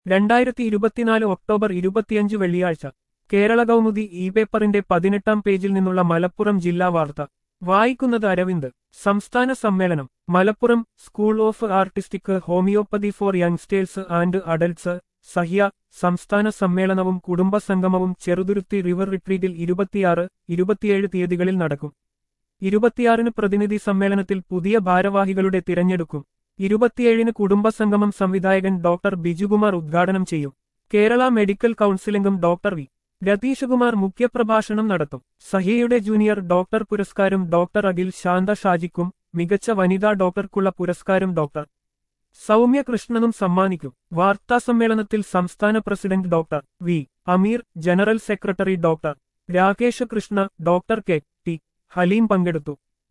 രണ്ടായിരത്തി ഇരുപത്തിനാല് ഒക്ടോബർ ഇരുപത്തിയഞ്ച് വെള്ളിയാഴ്ച കേരള കൗമുദി ഇ പേപ്പറിന്റെ പതിനെട്ടാം പേജിൽ നിന്നുള്ള മലപ്പുറം ജില്ലാ വാർത്ത വായിക്കുന്നത് അരവിന്ദ് സംസ്ഥാന സമ്മേളനം Malappuram school of artistic homoeopathy for youngsters and adults Sahya സംസ്ഥാന സമ്മേളനവും കുടുംബസംഗമവും ചെറുതുരുത്തി റിവർ റിട്രീറ്റിൽ ഇരുപത്തിയാറ് ഇരുപത്തിയേഴ് തീയതികളിൽ നടക്കും ഇരുപത്തിയാറിന് പ്രതിനിധി സമ്മേളനത്തിൽ പുതിയ ഭാരവാഹികളുടെ തിരഞ്ഞെടുക്കും ഇരുപത്തിയേഴിന് കുടുംബസംഗമം സംവിധായകൻ ഡോക്ടർ ബിജുകുമാർ ഉദ്ഘാടനം ചെയ്യും കേരള മെഡിക്കൽ കൗൺസിലംഗം ഡോക്ടർ വി രതീഷകുമാർ മുഖ്യപ്രഭാഷണം നടത്തും സഹിയയുടെ ജൂനിയർ ഡോക്ടർ പുരസ്കാരം ഡോക്ടർ അഖിൽ ശാന്ത ഷാജിക്കും മികച്ച വനിതാ ഡോക്ടർക്കുള്ള പുരസ്കാരം ഡോക്ടർ സൗമ്യ കൃഷ്ണനും സമ്മാനിക്കും വാർത്താസമ്മേളനത്തിൽ സംസ്ഥാന president doctor V Ameer general secretary doctor Rakesh Krishna doctor K T Haleem പങ്കെടുത്തു